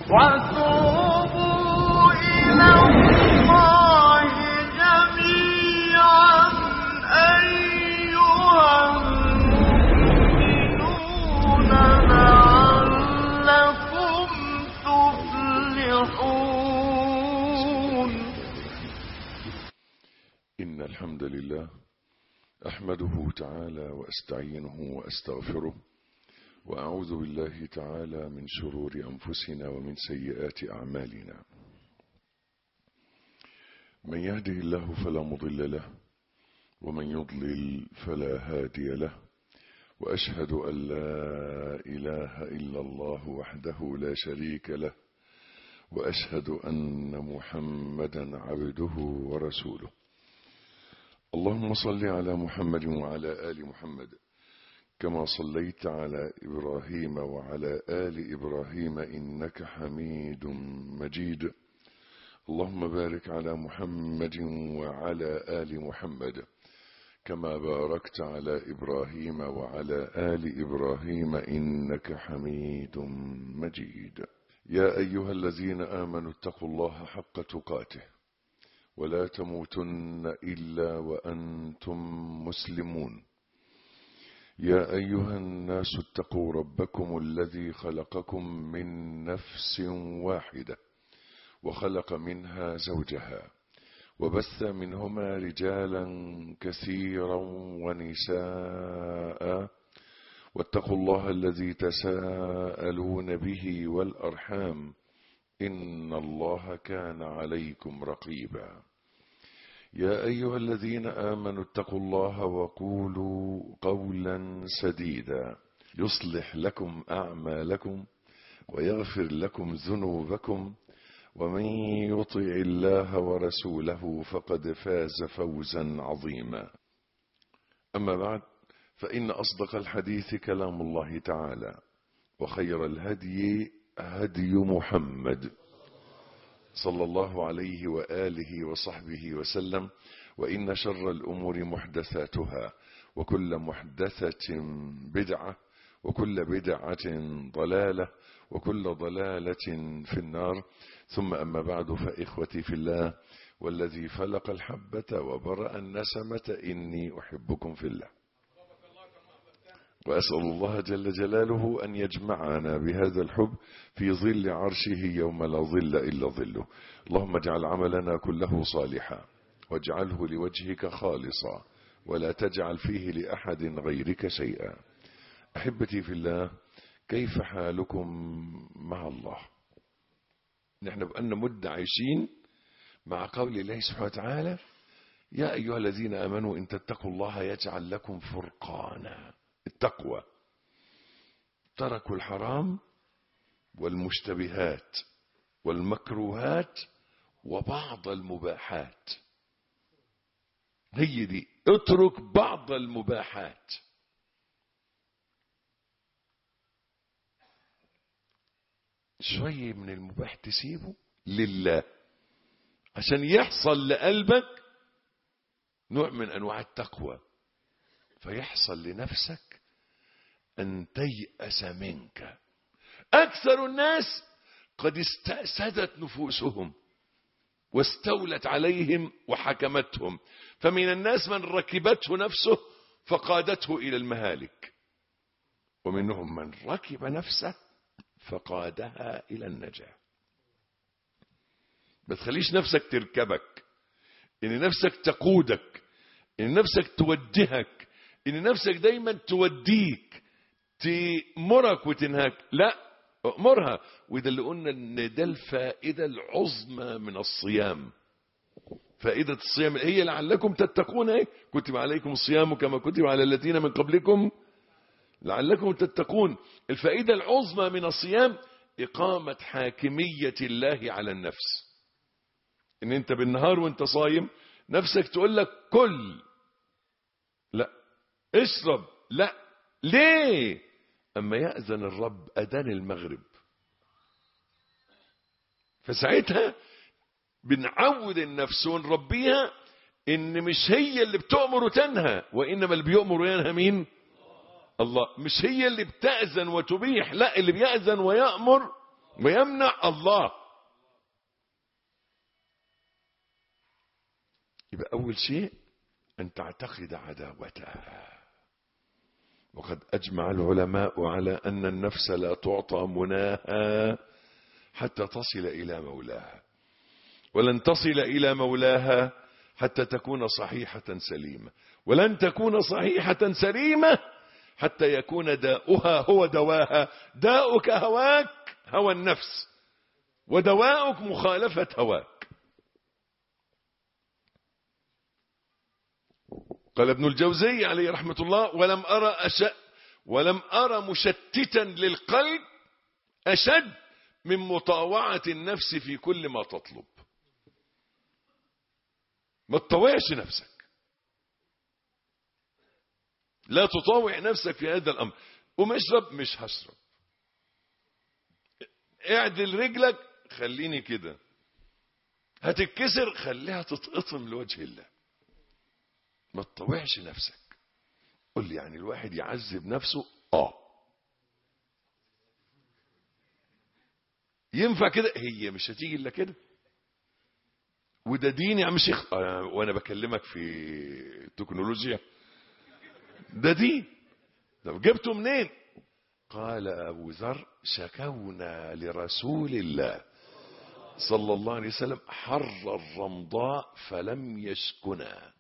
وتوبوا إلى الله جميعا أيها المؤمنون لعلكم تفلحون إن الحمد لله أحمده تعالى وأستعينه وأستغفره وأعوذ بالله تعالى من شرور أنفسنا ومن سيئات أعمالنا من يهده الله فلا مضل له ومن يضلل فلا هادي له وأشهد أن لا إله إلا الله وحده لا شريك له وأشهد أن محمدا عبده ورسوله اللهم صل على محمد وعلى آل محمد كما صليت على إبراهيم وعلى آل إبراهيم إنك حميد مجيد اللهم بارك على محمد وعلى آل محمد كما باركت على إبراهيم وعلى آل إبراهيم إنك حميد مجيد يا أيها الذين آمنوا اتقوا الله حق تقاته ولا تموتن إلا وأنتم مسلمون يا أيها الناس اتقوا ربكم الذي خلقكم من نفس واحدة وخلق منها زوجها وبث منهما رجالا كثيرا ونساء واتقوا الله الذي تساءلون به والأرحام إن الله كان عليكم رقيبا يا أيها الذين آمنوا اتقوا الله وقولوا قولا سديدا يصلح لكم أعمالكم ويغفر لكم ذنوبكم ومن يطع الله ورسوله فقد فاز فوزا عظيما أما بعد فإن أصدق الحديث كلام الله تعالى وخير الهدي هدي محمد صلى الله عليه وآله وصحبه وسلم وإن شر الأمور محدثاتها وكل محدثة بدعة وكل بدعة ضلالة وكل ضلالة في النار ثم أما بعد فإخوتي في الله والذي فلق الحبة وبرأ النسمة إني أحبكم في الله وأسأل الله جل جلاله أن يجمعنا بهذا الحب في ظل عرشه يوم لا ظل إلا ظله اللهم اجعل عملنا كله صالحا واجعله لوجهك خالصا ولا تجعل فيه لأحد غيرك شيئا أحبتي في الله كيف حالكم مع الله نحن بأن مدة عايشين مع قول الله سبحانه وتعالى يا أيها الذين آمنوا إن تتقوا الله يجعل لكم فرقانا التقوى تركوا الحرام والمشتبهات والمكروهات وبعض المباحات هي دي اترك بعض المباحات شوية من المباح تسيبه لله عشان يحصل لقلبك نوع من أنواع التقوى فيحصل لنفسك أن تيأس منك أكثر الناس قد استأسدت نفوسهم واستولت عليهم وحكمتهم فمن الناس من ركبته نفسه فقادته إلى المهالك ومنهم من ركب نفسه فقادها إلى النجاة ما تخليش نفسك تركبك إن نفسك تقودك إن نفسك توجهك إن نفسك دايما توديك تمرك وتنهاك لا أمرها وده اللي قلنا إن ده الفائدة العظمى من الصيام فائدة الصيام هي لعلكم تتقون ايه كتب عليكم الصيام كما كتب على الذين من قبلكم لعلكم تتقون الفائدة العظمى من الصيام إقامة حاكمية الله على النفس إن أنت بالنهار وأنت صايم نفسك تقول لك كل لا اشرب لا ليه أما يأذن الرب أذان المغرب فساعتها بنعود النفس ونربيها ان مش هي اللي بتؤمر وتنهى وانما اللي بيؤمر وينهى مين الله مش هي اللي بتأذن وتبيح لا اللي بيأذن ويأمر ويمنع الله يبقى أول شيء أن تعتقد عداوتها وقد أجمع العلماء على أن النفس لا تعطى مناها حتى تصل إلى مولاها ولن تصل إلى مولاها حتى تكون صحيحة سليمة ولن تكون صحيحة سليمة حتى يكون داؤها هو دواها داؤك هواك هوى النفس ودواؤك مخالفة هواك قال ابن الجوزي عليه رحمة الله ولم أرى أش... ولم أرى مشتتا للقلب أشد من مطاوعة النفس في كل ما تطلب ما تطوعش نفسك لا تطاوع نفسك في هذا الأمر قوم اشرب مش هشرب اعدل رجلك خليني كده هتتكسر خليها تتقطم لوجه الله ما تطوعش نفسك قل لي يعني الواحد يعذب نفسه اه ينفع كده هي مش هتيجي الا كده وده دين يا عم شيخ آه، وانا بكلمك في التكنولوجيا ده دين طب جبته منين قال ابو ذر شكونا لرسول الله صلى الله عليه وسلم حر الرمضاء فلم يشكنا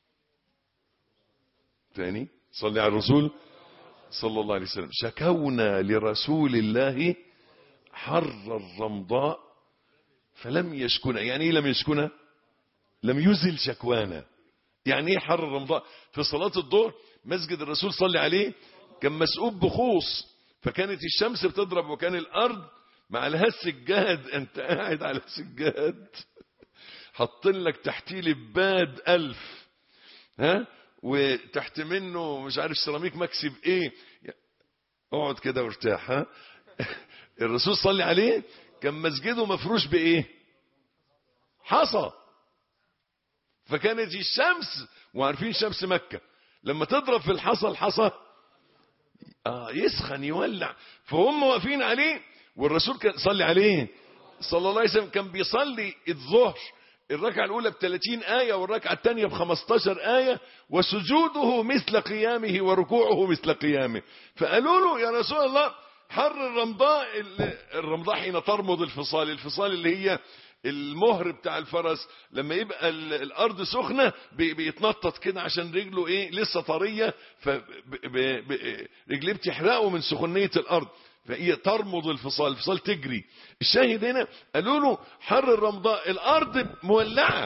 ثاني صلي على الرسول صلى الله عليه وسلم شكونا لرسول الله حر الرمضاء فلم يشكنا يعني ايه لم يشكنا لم يزل شكوانا يعني ايه حر الرمضاء في صلاة الظهر مسجد الرسول صلى عليه كان مسؤوب بخوص فكانت الشمس بتضرب وكان الارض مع لها السجاد انت قاعد على سجاد حاطين لك تحتيه لباد الف ها وتحت منه مش عارف سيراميك مكسب ايه اقعد كده وارتاح ها الرسول صلى عليه كان مسجده مفروش بايه حصى فكانت الشمس وعارفين شمس مكة لما تضرب في الحصى الحصى آه يسخن يولع فهم واقفين عليه والرسول كان صلي عليه صلى الله عليه وسلم كان بيصلي الظهر الركعة الأولى ب 30 آية والركعة الثانية ب 15 آية وسجوده مثل قيامه وركوعه مثل قيامه فقالوا له يا رسول الله حر الرمضاء الرمضاء حين ترمض الفصال الفصال اللي هي المهر بتاع الفرس لما يبقى ال- الارض سخنه بي- بيتنطط كده عشان رجله ايه لسه طريه فرجليه بتحرقه من سخونيه الارض فهي ترمض الفصال الفصال تجري الشاهد هنا قالوا له حر الرمضاء الارض مولعه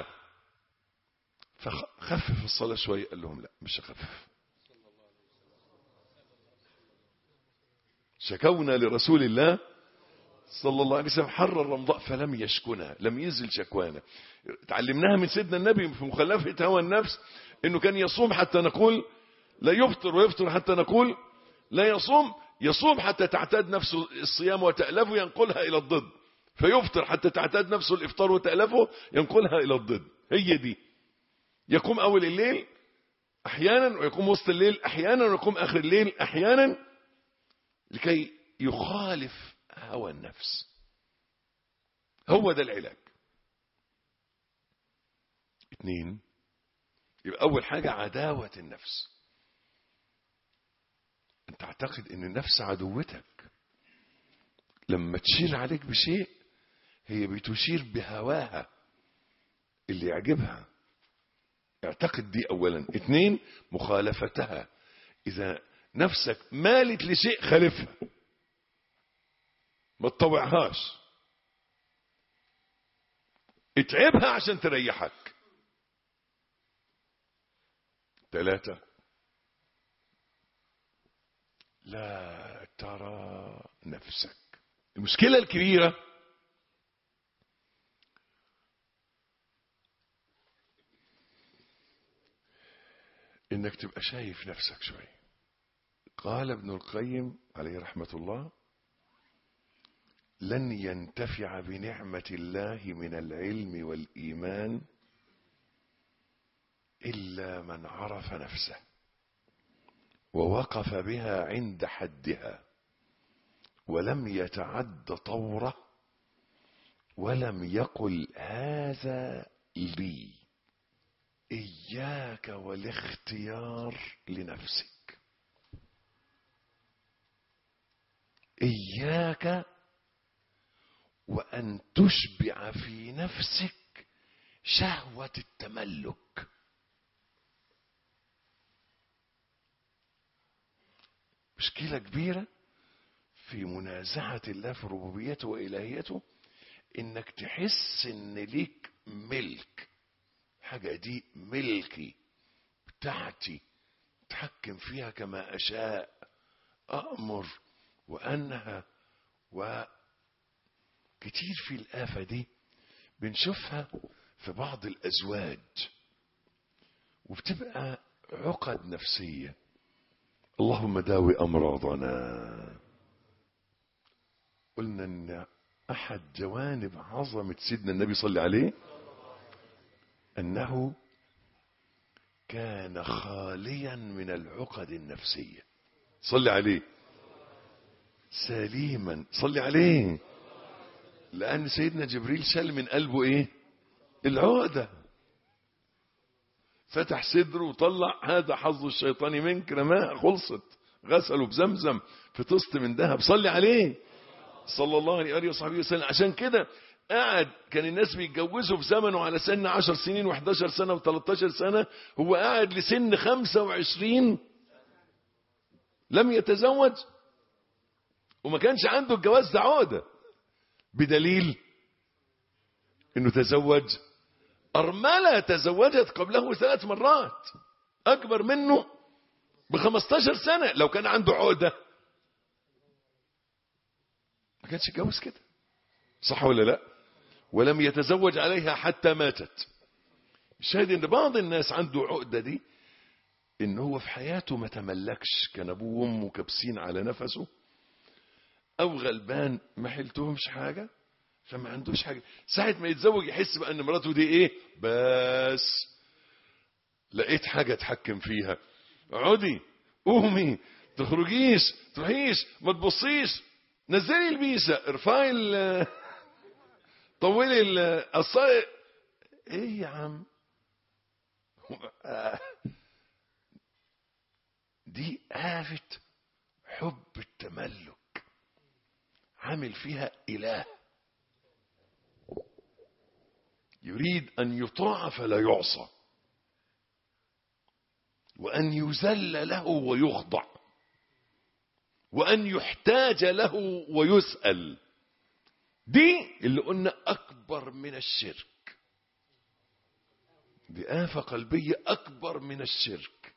فخفف الصلاه شويه قال لهم لا مش هخفف شكونا لرسول الله صلى الله عليه وسلم حر الرمضاء فلم يشكنا لم يزل شكوانا تعلمناها من سيدنا النبي في مخلفة هوى النفس انه كان يصوم حتى نقول لا يفطر ويفطر حتى نقول لا يصوم يصوم حتى تعتاد نفسه الصيام وتألفه ينقلها الى الضد فيفطر حتى تعتاد نفسه الافطار وتألفه ينقلها الى الضد هي دي يقوم اول الليل احيانا ويقوم وسط الليل احيانا ويقوم اخر الليل احيانا لكي يخالف هوى النفس هو ده العلاج اتنين يبقى اول حاجة عداوة النفس ان تعتقد ان النفس عدوتك لما تشير عليك بشيء هي بتشير بهواها اللي يعجبها اعتقد دي اولا اتنين مخالفتها اذا نفسك مالت لشيء خالفها ما تطوعهاش اتعبها عشان تريحك ثلاثة لا ترى نفسك المشكلة الكبيرة انك تبقى شايف نفسك شوية قال ابن القيم عليه رحمة الله لن ينتفع بنعمة الله من العلم والإيمان إلا من عرف نفسه ووقف بها عند حدها ولم يتعد طوره ولم يقل هذا لي إياك والاختيار لنفسك إياك وأن تشبع في نفسك شهوة التملك مشكلة كبيرة في منازعة الله في ربوبيته وإلهيته إنك تحس إن ليك ملك حاجة دي ملكي بتاعتي اتحكم فيها كما أشاء أأمر وأنهى وكتير في الآفة دي بنشوفها في بعض الأزواج وبتبقى عقد نفسية اللهم داوي أمراضنا قلنا أن أحد جوانب عظمة سيدنا النبي صلى عليه أنه كان خاليا من العقد النفسية صلي عليه سليما صلي عليه لأن سيدنا جبريل شال من قلبه إيه العقدة فتح صدره وطلع هذا حظ الشيطان منك رماها خلصت غسله بزمزم في طست من ذهب صلي عليه صلى الله عليه وآله وصحبه وسلم عشان كده قاعد كان الناس بيتجوزوا في زمنه على سن 10 سنين و11 سنة و13 سنة هو قاعد لسن 25 لم يتزوج وما كانش عنده الجواز ده عقدة بدليل انه تزوج أرملة تزوجت قبله ثلاث مرات أكبر منه ب 15 سنة لو كان عنده عقدة ما كانش اتجوز كده صح ولا لا ولم يتزوج عليها حتى ماتت الشاهد ان بعض الناس عنده عقدة دي ان هو في حياته ما تملكش كان ابوه وامه كابسين على نفسه او غلبان ما حلتهمش حاجة فما عندوش حاجة ساعة ما يتزوج يحس بقى ان مراته دي ايه بس لقيت حاجة اتحكم فيها اقعدي قومي تخرجيش تروحيش ما تبصيش نزلي البيسة ارفعي ال طولي ال الصاي ايه يا عم دي آفة حب التملك عامل فيها إله يريد أن يطاع فلا يعصى وأن يذل له ويخضع وأن يحتاج له ويسأل دي اللي قلنا أكبر من الشرك دي آفة قلبية أكبر من الشرك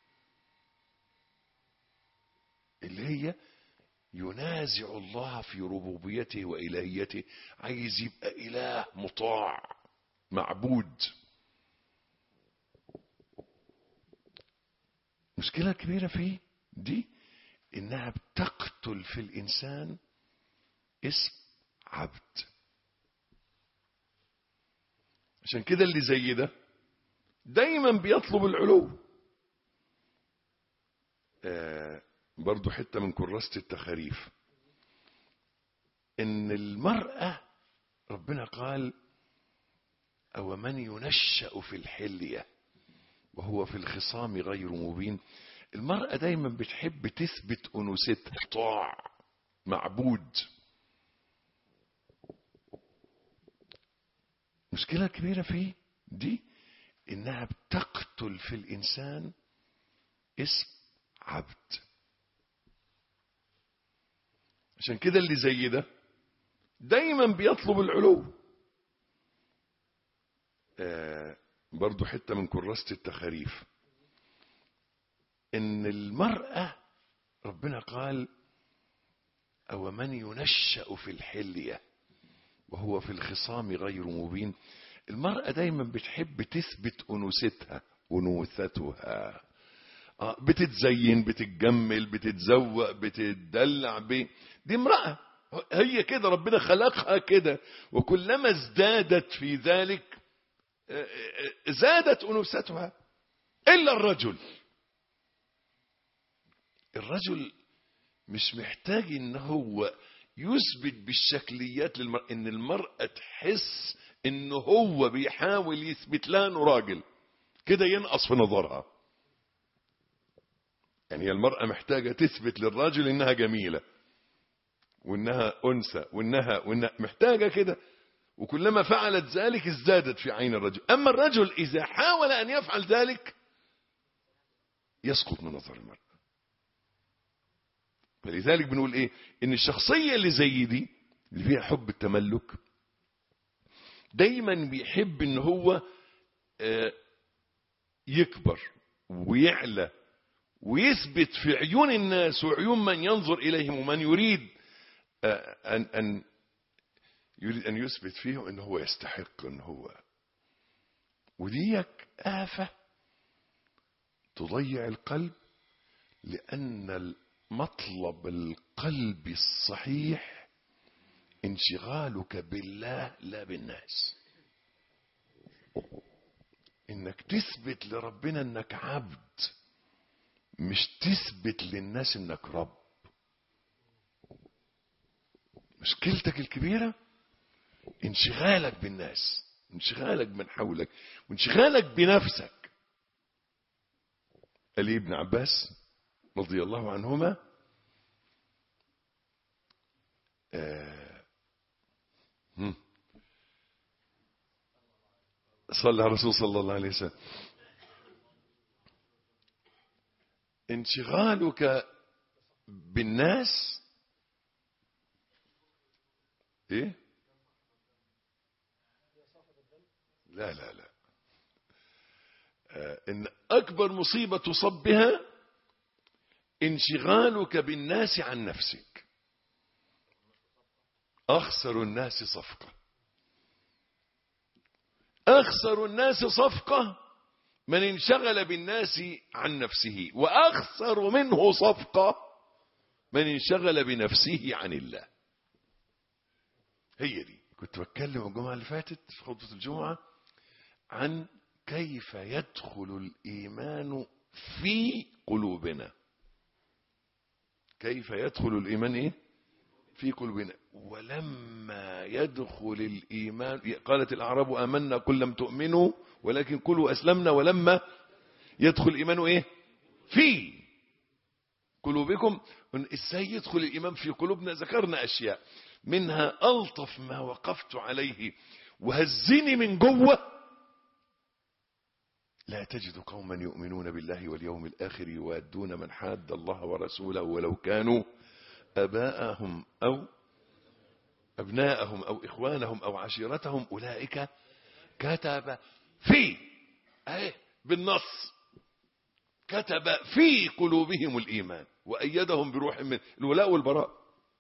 اللي هي ينازع الله في ربوبيته وإلهيته عايز يبقى إله مطاع معبود مشكلة كبيرة فيه دي إنها بتقتل في الإنسان اسم عبد عشان كده اللي زي ده دايما بيطلب العلو آه برضو حتة من كراسة التخاريف إن المرأة ربنا قال أو من ينشأ في الحلية وهو في الخصام غير مبين المرأة دايما بتحب تثبت أنوثتها طاع معبود مشكلة كبيرة فيه دي إنها بتقتل في الإنسان اسم عبد عشان كده اللي زي ده دايما بيطلب العلو آه برضو حتة من كراسة التخاريف ان المرأة ربنا قال او من ينشأ في الحلية وهو في الخصام غير مبين المرأة دايما بتحب تثبت أنوثتها أنوثتها آه بتتزين بتتجمل بتتزوق بتتدلع ب... دي امرأة هي كده ربنا خلقها كده وكلما ازدادت في ذلك زادت أنوثتها إلا الرجل الرجل مش محتاج ان هو يثبت بالشكليات للمرأة ان المرأة تحس ان هو بيحاول يثبت لها انه راجل كده ينقص في نظرها يعني هي المرأة محتاجة تثبت للراجل انها جميلة وانها انثى وانها وانها محتاجة كده وكلما فعلت ذلك ازدادت في عين الرجل اما الرجل اذا حاول ان يفعل ذلك يسقط من نظر المرأة فلذلك بنقول ايه ان الشخصية اللي زي دي اللي فيها حب التملك دايما بيحب ان هو آه، يكبر ويعلى ويثبت في عيون الناس وعيون من ينظر اليهم ومن يريد آه، ان ان يريد ان يثبت فيهم ان هو يستحق ان هو وديك آفة تضيع القلب لأن مطلب القلب الصحيح انشغالك بالله لا بالناس انك تثبت لربنا انك عبد مش تثبت للناس انك رب مشكلتك الكبيرة انشغالك بالناس انشغالك من حولك وانشغالك بنفسك قال لي ابن عباس رضي الله عنهما آه، هم. صلى على الرسول صلى الله عليه وسلم انشغالك بالناس ايه لا لا لا آه، ان اكبر مصيبه تصب بها انشغالك بالناس عن نفسك اخسر الناس صفقه اخسر الناس صفقه من انشغل بالناس عن نفسه واخسر منه صفقه من انشغل بنفسه عن الله هي دي كنت بتكلم الجمعه اللي فاتت في خطبه الجمعه عن كيف يدخل الايمان في قلوبنا كيف يدخل الايمان ايه في قلوبنا ولما يدخل الايمان قالت الاعراب امنا قل لم تؤمنوا ولكن قلوا اسلمنا ولما يدخل الايمان ايه في قلوبكم ازاي يدخل الايمان في قلوبنا ذكرنا اشياء منها الطف ما وقفت عليه وهزني من جوه لا تجد قوما يؤمنون بالله واليوم الآخر يوادون من حاد الله ورسوله ولو كانوا أباءهم أو أبناءهم أو إخوانهم أو عشيرتهم أولئك كتب في أهي بالنص كتب في قلوبهم الإيمان وأيدهم بروح من الولاء والبراء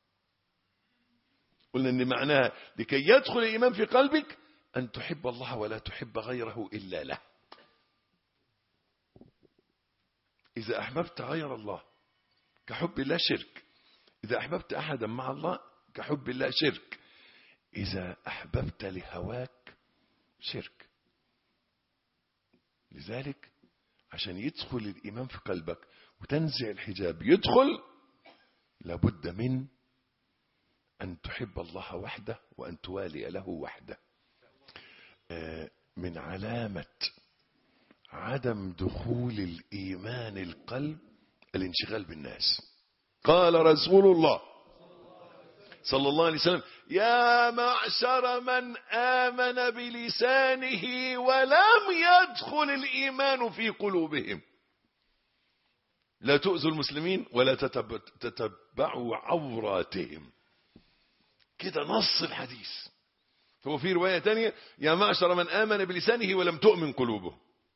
قلنا أن معناها لكي يدخل الإيمان في قلبك أن تحب الله ولا تحب غيره إلا له إذا أحببت غير الله كحب الله شرك إذا أحببت أحدا مع الله كحب الله شرك إذا أحببت لهواك شرك لذلك عشان يدخل الإيمان في قلبك وتنزع الحجاب يدخل لابد من أن تحب الله وحده وأن توالي له وحده آه، من علامة عدم دخول الإيمان القلب الانشغال بالناس قال رسول الله صلى الله عليه وسلم يا معشر من آمن بلسانه ولم يدخل الإيمان في قلوبهم لا تؤذوا المسلمين ولا تتب- تتبعوا عوراتهم كده نص الحديث هو في رواية تانية يا معشر من آمن بلسانه ولم تؤمن قلوبه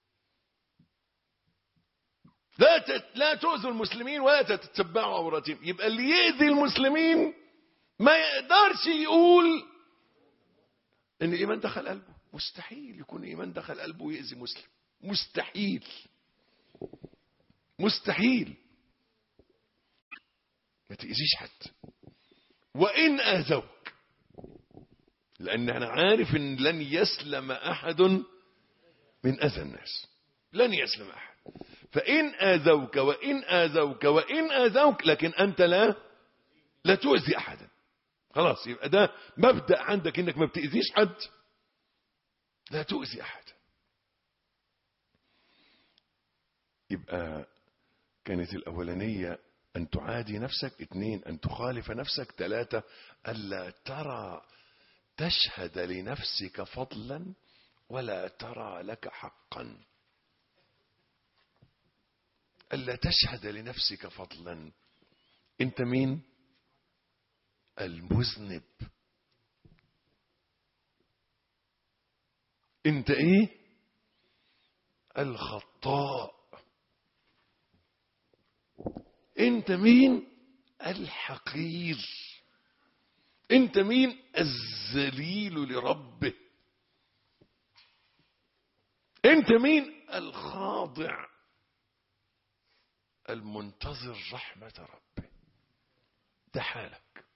لا تت... لا تؤذوا المسلمين ولا تتبعوا عوراتهم يبقى اللي يؤذي المسلمين ما يقدرش يقول ان الايمان دخل قلبه مستحيل يكون الايمان دخل قلبه ويؤذي مسلم مستحيل مستحيل ما تأذيش حد وإن آذوك لأن أنا عارف أن لن يسلم أحد من أذى الناس لن يسلم أحد فإن آذوك وإن آذوك وإن آذوك لكن أنت لا لا تؤذي أحدا خلاص يبقى ده مبدأ عندك انك ما بتأذيش حد لا تؤذي احد يبقى كانت الاولانية ان تعادي نفسك اثنين ان تخالف نفسك ثلاثة الا ترى تشهد لنفسك فضلا ولا ترى لك حقا الا تشهد لنفسك فضلا انت مين المذنب انت ايه الخطاء انت مين الحقير انت مين الذليل لربه انت مين الخاضع المنتظر رحمة ربه ده حالك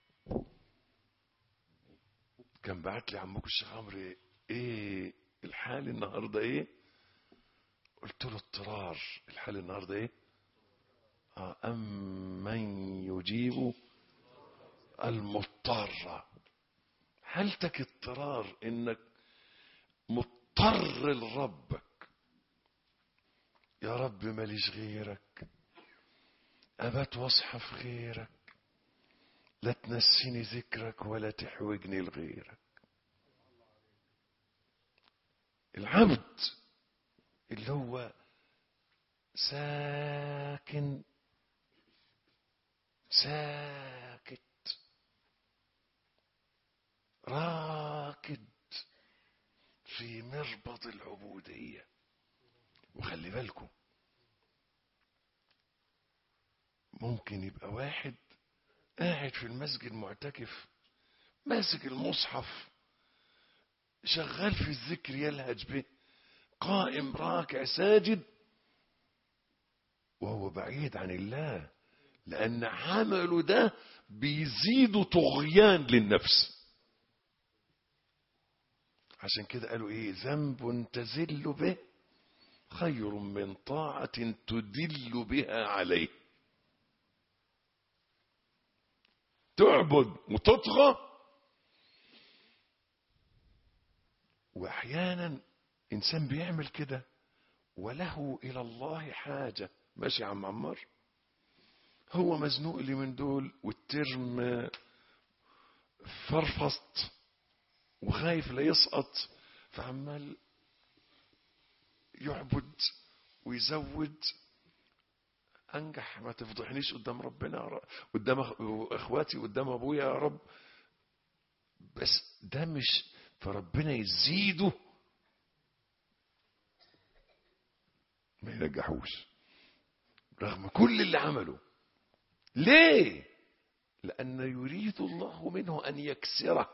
كان بعت لي عمك الشيخ عمرو ايه الحال النهارده ايه قلت له اضطرار الحال النهارده ايه آه أمن يجيب المضطر حالتك اضطرار انك مضطر لربك يا رب ماليش غيرك أبات واصحى في غيرك لا تنسيني ذكرك ولا تحوجني لغيرك العبد اللي هو ساكن ساكت راكد في مربط العبودية وخلي بالكم ممكن يبقى واحد قاعد في المسجد معتكف ماسك المصحف شغال في الذكر يلهج به قائم راكع ساجد وهو بعيد عن الله لأن عمله ده بيزيد طغيان للنفس عشان كده قالوا ايه ذنب تزل به خير من طاعة تدل بها عليه تعبد وتطغى واحيانا انسان بيعمل كده وله الى الله حاجه ماشي يا عم عمار هو مزنوق لي من دول والترم فرفصت وخايف لا يسقط فعمال يعبد ويزود انجح ما تفضحنيش قدام ربنا يا رب قدام اخواتي قدام ابويا يا رب بس ده مش فربنا يزيده ما ينجحوش رغم كل اللي عمله ليه لأن يريد الله منه أن يكسره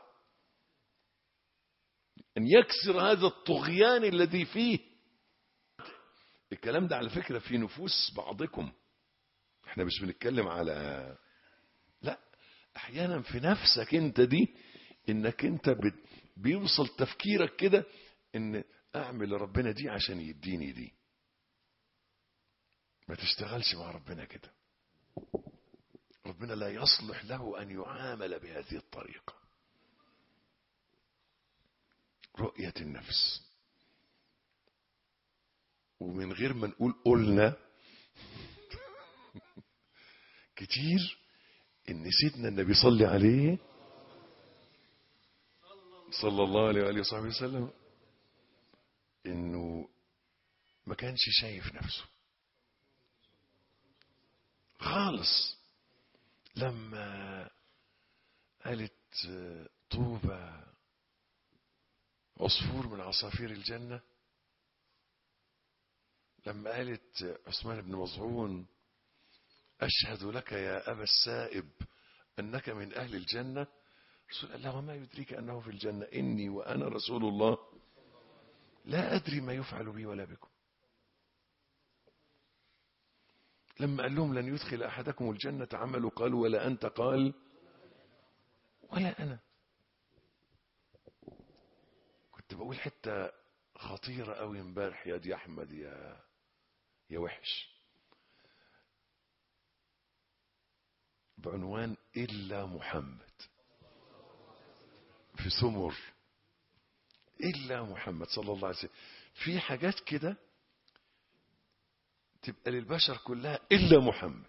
أن يكسر هذا الطغيان الذي فيه الكلام ده على فكرة في نفوس بعضكم احنا مش بنتكلم على لا احيانا في نفسك انت دي انك انت بت... بيوصل تفكيرك كده ان اعمل لربنا دي عشان يديني دي ما تشتغلش مع ربنا كده ربنا لا يصلح له ان يعامل بهذه الطريقه رؤيه النفس ومن غير ما نقول قلنا كتير ان سيدنا النبي صلى عليه صلى الله عليه وآله وصحبه وسلم انه ما كانش شايف نفسه خالص لما قالت طوبى عصفور من عصافير الجنة لما قالت عثمان بن مظعون أشهد لك يا أبا السائب أنك من أهل الجنة رسول الله وما يدريك أنه في الجنة إني وأنا رسول الله لا أدري ما يفعل بي ولا بكم لما قال لهم لن يدخل أحدكم الجنة عمل قالوا ولا أنت قال ولا أنا كنت بقول حتة خطيرة قوي امبارح يا دي أحمد يا يا وحش بعنوان إلا محمد في سمر إلا محمد صلى الله عليه وسلم في حاجات كده تبقى للبشر كلها إلا محمد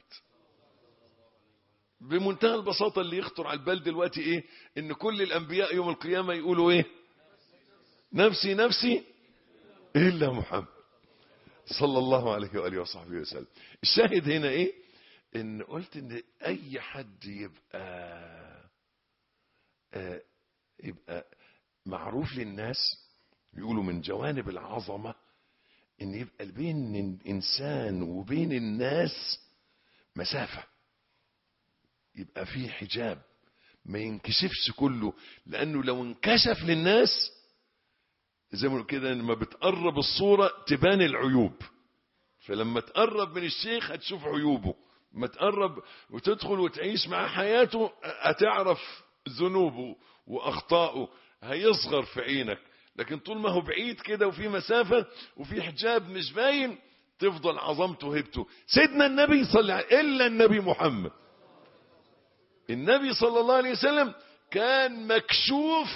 بمنتهى البساطة اللي يخطر على البال دلوقتي إيه إن كل الأنبياء يوم القيامة يقولوا إيه نفسي نفسي إلا محمد صلى الله عليه وآله وصحبه وسلم الشاهد هنا إيه إن قلت إن أي حد يبقى آه يبقى معروف للناس يقولوا من جوانب العظمة ان يبقى بين الانسان وبين الناس مسافة يبقى في حجاب ما ينكشفش كله لانه لو انكشف للناس زي ما كده لما بتقرب الصورة تبان العيوب فلما تقرب من الشيخ هتشوف عيوبه ما تقرب وتدخل وتعيش مع حياته هتعرف ذنوبه واخطائه هيصغر في عينك لكن طول ما هو بعيد كده وفي مسافة وفي حجاب مش باين تفضل عظمته وهبته سيدنا النبي صلى عليه إلا النبي محمد النبي صلى الله عليه وسلم كان مكشوف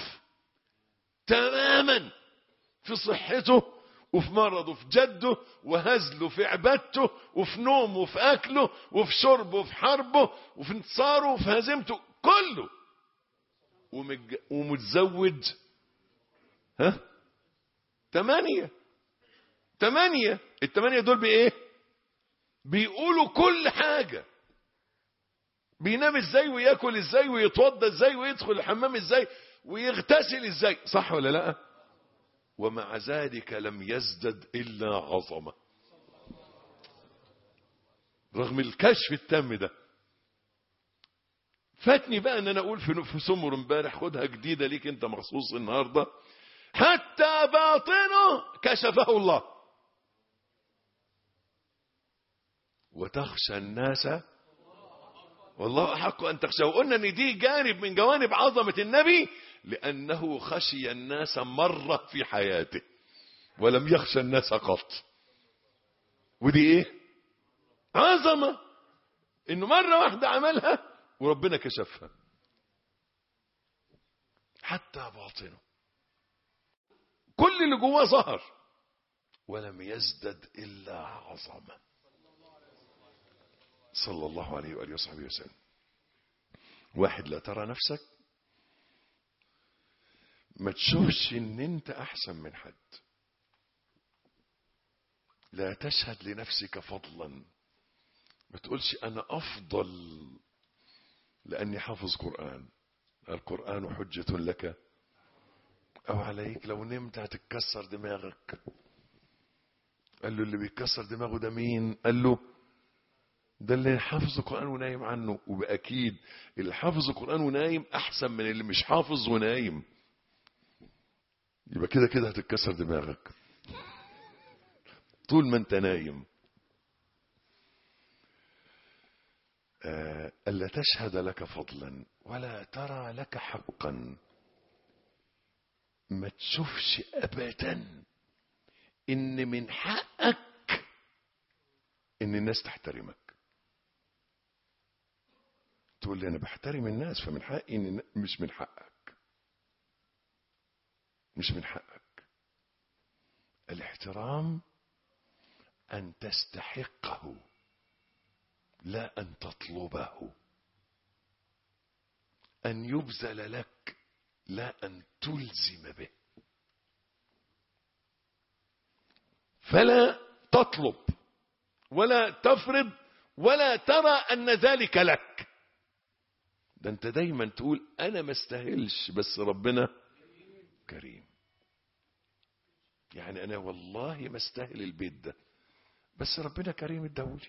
تماما في صحته وفي مرضه في جده وهزله في عبادته وفي نومه وفي أكله وفي شربه وفي حربه وفي انتصاره وفي هزيمته كله ومج... ومتزوج ها تمانية تمانية التمانية دول بإيه بيقولوا كل حاجة بينام ازاي وياكل ازاي ويتوضى ازاي ويدخل الحمام ازاي ويغتسل ازاي صح ولا لا ومع ذلك لم يزدد الا عظمه رغم الكشف التام ده فاتني بقى ان انا اقول في في سمر امبارح خدها جديده ليك انت مخصوص النهارده حتى باطنه كشفه الله وتخشى الناس والله احق ان تخشوا قلنا ان دي جانب من جوانب عظمه النبي لانه خشي الناس مره في حياته ولم يخشى الناس قط ودي ايه عظمه انه مره واحده عملها وربنا كشفها حتى باطنه كل اللي جواه ظهر ولم يزدد الا عظمه صلى الله عليه واله وصحبه وسلم واحد لا ترى نفسك ما تشوفش ان انت احسن من حد لا تشهد لنفسك فضلا ما تقولش انا افضل لاني حافظ قران القران حجه لك او عليك لو نمت هتتكسر دماغك قال له اللي بيتكسر دماغه ده مين قال له ده اللي حافظ القرآن ونايم عنه وبأكيد اللي حافظ القرآن ونايم أحسن من اللي مش حافظ ونايم يبقى كده كده هتتكسر دماغك طول ما انت نايم آه، ألا تشهد لك فضلا ولا ترى لك حقا ما تشوفش أبدا إن من حقك إن الناس تحترمك تقول لي أنا بحترم الناس فمن حقي إن مش من حقك مش من حقك الاحترام أن تستحقه لا أن تطلبه أن يبذل لك لا أن تلزم به فلا تطلب ولا تفرض ولا ترى أن ذلك لك ده أنت دايما تقول أنا ما استاهلش بس ربنا كريم يعني أنا والله ما استاهل البيت ده بس ربنا كريم اداهولي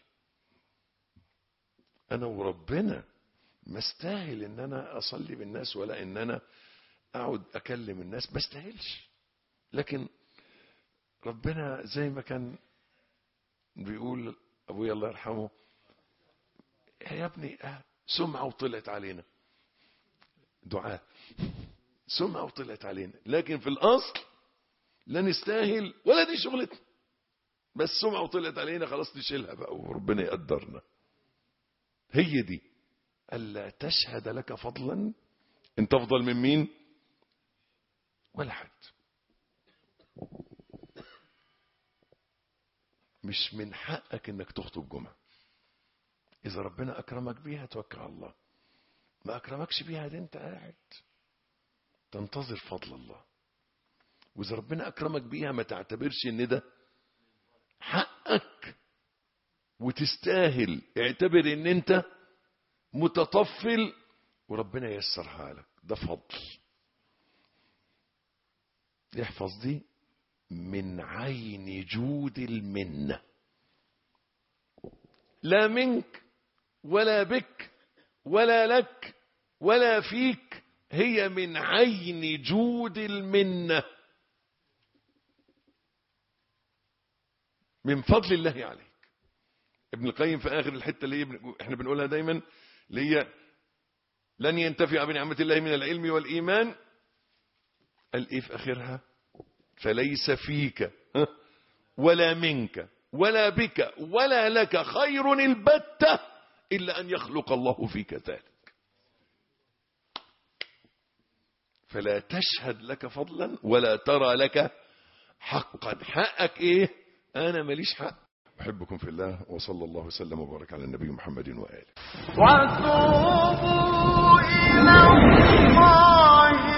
أنا وربنا ما استاهل ان انا اصلي بالناس ولا ان انا اقعد اكلم الناس ما استاهلش لكن ربنا زي ما كان بيقول ابويا الله يرحمه يا ابني آه سمعه وطلعت علينا دعاء سمعه وطلعت علينا لكن في الاصل لا نستاهل ولا دي شغلتنا بس سمعه وطلعت علينا خلاص نشيلها بقى وربنا يقدرنا هي دي ألا تشهد لك فضلا انت افضل من مين ولا حد مش من حقك انك تخطب جمعة اذا ربنا اكرمك بيها توكل على الله ما اكرمكش بيها دي انت قاعد تنتظر فضل الله واذا ربنا اكرمك بيها ما تعتبرش ان ده حقك وتستاهل اعتبر ان انت متطفل وربنا ييسرها لك ده فضل احفظ دي من عين جود المنة لا منك ولا بك ولا لك ولا فيك هي من عين جود المنة من فضل الله عليك ابن القيم في آخر الحتة اللي هي احنا بنقولها دايما اللي هي لن ينتفع بنعمة الله من العلم والإيمان قال ايه في آخرها فليس فيك ها، ولا منك ولا بك ولا لك خير البتة إلا أن يخلق الله فيك ذلك فلا تشهد لك فضلا ولا ترى لك حقا حقك ايه انا ماليش حق احبكم في الله وصلى الله وسلم وبارك على النبي محمد واله وتوبوا إلى الله